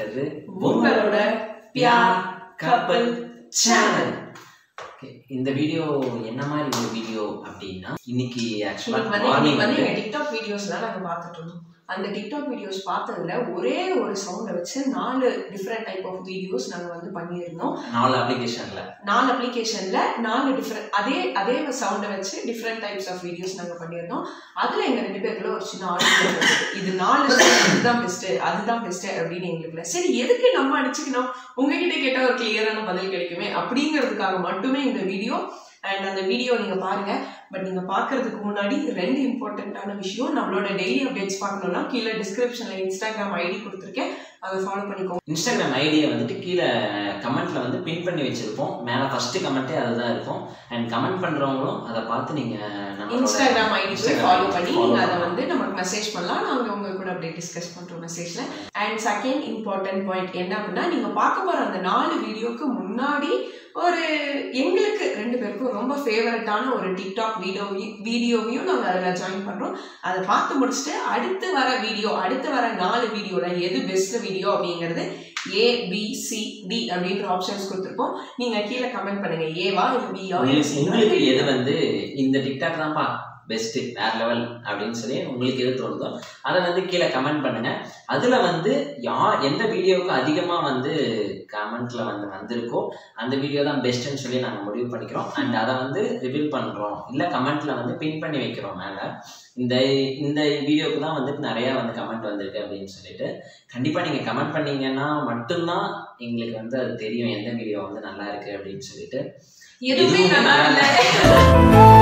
இருக்கிறது உங்களோட பியார் கப்பல் சேனல் இந்த வீடியோ என்ன மாதிரி ஒரு வீடியோ அப்படின்னா இன்னைக்கு ஆக்சுவலா இன்னைக்கு வந்து மார்னிங் இன்னைக்கு வந்து வந்து எங்க டிக்டாக் வீடியோஸ்லாம் நாங்க பார்த்துட்டு இருந்தோம் அந்த டிக்டாக் வீடியோஸ் பார்த்ததுல ஒரே ஒரு சவுண்டை வச்சு நாலு டிஃப்ரெண்ட் டைப் ஆஃப் வீடியோஸ் நாங்க வந்து பண்ணியிருந்தோம் நாலு அப்ளிகேஷன்ல நாலு அப்ளிகேஷன்ல நாலு டிஃப்ரெண்ட் அதே அதே சவுண்டை வச்சு டிஃப்ரெண்ட் டைப்ஸ் ஆஃப் வீடியோஸ் நாங்க பண்ணியிருந்தோம் அதுல எங்க ரெண்டு பேருக்குள்ள ஒரு சின்ன ஆர்டர் இது நாலு இதுதான் பெஸ்ட் அதுதான் பெஸ்ட் அப்படின்னு எங்களுக்குல சரி எதுக்கு நம்ம அடிச்சுக்கணும் உங்ககிட்ட கேட்டா ஒரு கிளியரான பதில் கிடைக்குமே அப்படிங்கிறதுக்காக மட்டுமே இந்த வீடியோ அண்ட் அந்த வீடியோ நீங்க பாருங்க பட் நீங்க பாக்குறதுக்கு முன்னாடி ரெண்டு இம்பார்ட்டண்ட்டான விஷயம் நம்மளோட டெய்லி அப்டேட்ஸ் பார்க்கணும்னா கீழே டிஸ்கிரிப்ஷன்ல இன்ஸ்டாகிராம் ஐடி கொடுத்துருக்கேன் அதை ஃபாலோ பண்ணிக்கோங்க இன்ஸ்டாகிராம் ஐடியை வந்துட்டு கீழே கமெண்ட்ல வந்து பின் பண்ணி வச்சிருப்போம் மேல ஃபர்ஸ்ட் கமெண்ட்டே அதுதான் இருக்கும் அண்ட் கமெண்ட் பண்றவங்களும் அதை பார்த்து நீங்க நம்மளோட இன்ஸ்டாகிராம் ஐடி போய் Instagram ஃபாலோ ID பண்ணி follow நீங்க அதை பண்ணலாம். வந்து நமக்கு மெசேஜ் பண்ணலாம் நாங்க உங்க கூட அப்படியே டிஸ்கஸ் பண்றோம் மெசேஜ்ல அண்ட் செகண்ட் இம்பார்ட்டன்ட் பாயிண்ட் என்ன அப்படின்னா நீங்க பார்க்க போற அந்த நாலு வீடியோக்கு முன்னாடி ஒரு எங்களுக்கு ரெண்டு பேருக்கும் ரொம்ப ஃபேவரட்டான ஒரு டிக்டாக் வீடியோ வீடியோவையும் நாங்க அதில் ஜாயின் பண்றோம் அதை பார்த்து முடிச்சுட்டு அடுத்து வர வீடியோ அடுத்து வர நாலு வீடியோல எது பெஸ்ட் வீடியோ அப்படிங்கிறது ஏ பி சி டி அப்படின்ற ஆப்ஷன்ஸ் கொடுத்துருக்கோம் நீங்க கீழே கமெண்ட் பண்ணுங்க ஏவா இல்லை பியா உங்களுக்கு உங்களுக்கு எது வந்து இந்த டிக்டாக் தான்ப்பா பெஸ்ட் வேற லெவல் அப்படின்னு சொல்லி உங்களுக்கு எது தோணுதோ அதை வந்து கீழே கமெண்ட் பண்ணுங்க அதுல வந்து யார் எந்த வீடியோவுக்கு அதிகமா வந்து கமெண்ட்ல வந்து வந்திருக்கோ அந்த வீடியோ தான் பெஸ்ட்னு சொல்லி நாங்கள் முடிவு பண்ணிக்கிறோம் அண்ட் அதை வந்து ரிவீல் பண்றோம் இல்ல கமெண்ட்ல வந்து பின் பண்ணி வைக்கிறோம் மேல இந்த இந்த வீடியோக்கு தான் வந்துட்டு நிறைய வந்து கமெண்ட் வந்திருக்கு அப்படின்னு சொல்லிட்டு கண்டிப்பா நீங்க கமெண்ட் பண்ணீங்கன்னா மட்டும்தான் எங்களுக்கு வந்து அது தெரியும் எந்த வீடியோ வந்து நல்லா இருக்கு அப்படின்னு சொல்லிட்டு எதுவுமே எதுவுமே நல்லா நல்லா இல்லை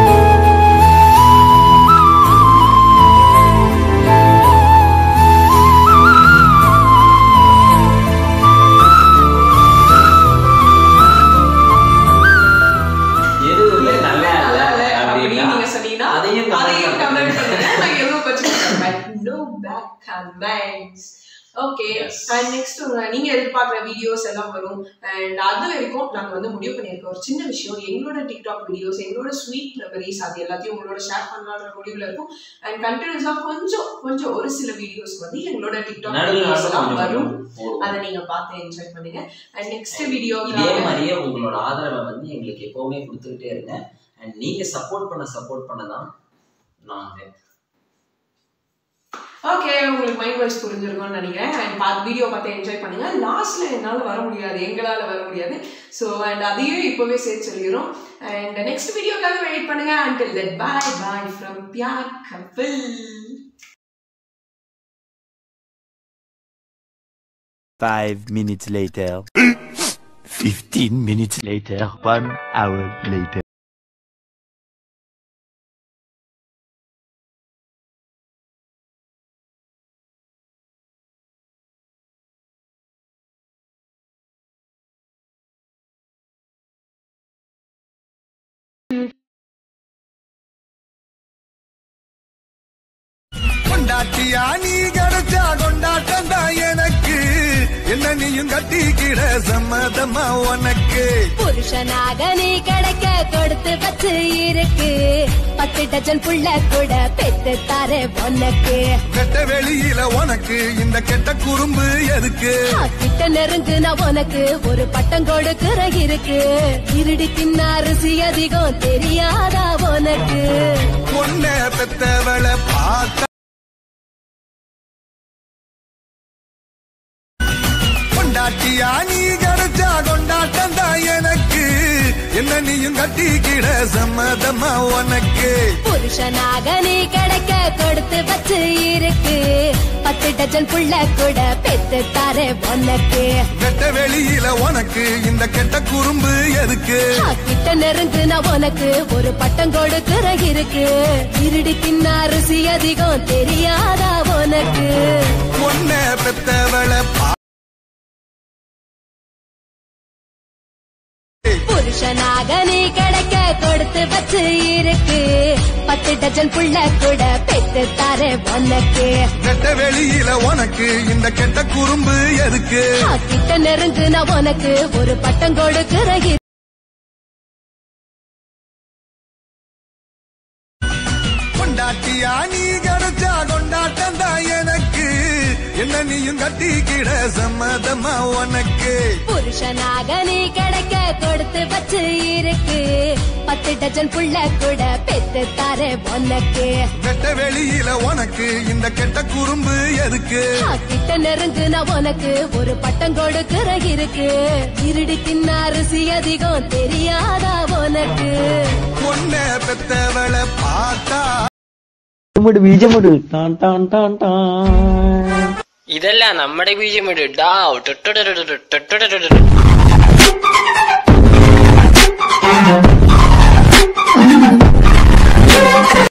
எதுவுமே நல்லா நல்லா இல்ல இல்லை அப்படின்னு அப்படின்னா நீங்க சொன்னீங்கன்னா அதையும் அதையும் comment கமெண்ட் பண்ணுங்க. பண்ணுங்க நான் எதுவும் பற்றி no back comments okay Yes. And next உங்க நீங்க எதிர்பார்க்குற வீடியோஸ் எல்லாம் வரும் அண்ட் அது வரைக்கும் நாங்க வந்து முடிவு பண்ணியிருக்கோம் ஒரு சின்ன விஷயம் எங்களோட டிக்டாக் வீடியோஸ் எங்களோட ஸ்வீட் மெமரிஸ் அது எல்லாத்தையும் உங்களோட ஷேர் பண்ணலான்ற முடிவுல இருக்கும் அண்ட் கண்டினியூஸா கொஞ்சம் கொஞ்சம் ஒரு சில வீடியோஸ் வந்து எங்களோட டிக்டாக் நடுவுல வீடியோஸ் நடுவுல எல்லாம் கொஞ்சம் வரும் போடுவோம். அதை நீங்க பார்த்து என்ஜாய் பண்ணுங்க அண்ட் நெக்ஸ்ட் வீடியோ இதே மாதிரியே உங்களோட ஆதரவை வந்து எங்களுக்கு எப்பவுமே கொடுத்துக்கிட்டே இருங்க அண்ட் நீங்க சப்போர்ட் பண்ண சப்போர்ட் பண்ண தான் நாங்க ஓகே உங்களுக்கு மைண்ட் வாய்ஸ் புரிஞ்சிருக்கும்னு நினைக்கிறேன் அண்ட் பார்த்து வீடியோ பார்த்து என்ஜாய் பண்ணுங்க லாஸ்ட்ல என்னால் வர முடியாது எங்களால் வர முடியாது ஸோ அண்ட் அதையும் இப்போவே சேர்த்து சொல்லிடுறோம் அண்ட் நெக்ஸ்ட் வீடியோக்காக வெயிட் பண்ணுங்க until that bye bye from Pyaar Kapil Five minutes later. Fifteen minutes later. One hour later. கொண்டாட்டியா நீ கிடைச்சா கொண்டாட்டம் தான் எனக்கு என்ன நீயும் கட்டிக்கிட சம்மதமா உனக்கு புருஷனாக நீ கிடைக்க கொடுத்து வச்சு இருக்கு பத்து டஜன் புள்ள கூட பெத்து தாரே உனக்கு வெட்ட வெளியில உனக்கு இந்த கெட்ட குறும்பு எதுக்கு கிட்ட நெருங்குனா உனக்கு ஒரு பட்டம் கொடுக்கிற இருக்கு இருடி தின்ன அரிசி அதிகம் தெரியாதா உனக்கு பொண்ண பெத்தவளை பார்த்த கொண்டாட்டியா நீ கிடைச்சா கொண்டாட்டம் தான் எனக்கு என்ன நீயும் கட்டிக்கிட சம்மதமா உனக்கு புருஷனாக நீ கிடைக்க கொடுத்து வச்சு இருக்கு பத்து டஜன் புள்ள கூட பெத்து தாரே உனக்கு வெட்ட வெளியில உனக்கு இந்த கெட்ட குறும்பு எதுக்கு கிட்ட நெருங்குனா உனக்கு ஒரு பட்டம் கொடுக்கிற இருக்கு இருடி தின்ன அரிசி அதிகம் தெரியாதா உனக்கு பொண்ண பெத்தவளை பா- புருஷனாக நீ கிடைக்க கொடுத்து வச்சு இருக்கு பத்து டஜன் புள்ள கூட பெத்து தாரே உனக்கு வெட்ட வெளியில உனக்கு இந்த கெட்ட குறும்பு எதுக்கு கிட்ட நெருங்குனா உனக்கு ஒரு பட்டம் கொடுக்கிற இருக்கு கொண்டாட்டியா நீ கிடைச்சா கொண்டாட்டம் தான் எனக்கு என்ன என்ன நீயும் கட்டிக்கிட சம்மதமா உனக்கு புருஷனாக நீ கிடைக்க கொடுத்து வச்சு இருக்கு பத்து டஜன் புள்ள கூட பெத்து தாரே உனக்கு வெட்ட வெளியில உனக்கு இந்த கெட்ட குறும்பு எதுக்கு கிட்ட நெருங்குன உனக்கு ஒரு பட்டம் கொடுக்கிற இருக்கு இருடி தின்ன அரிசி அதிகம் தெரியாதா உனக்கு பொண்ண பெத்தவளை பார்த்தா ബീജമുട് ബീജമുട് ടാൻ ടാൻ ടാൻ ടാൻ ഇതല്ല നമ്മുടെ ബീജം ഇട് ഡാവ് ടൊട്ടൊടൊടൊടൊ ടൊട്ടൊടൊടൊടൊ.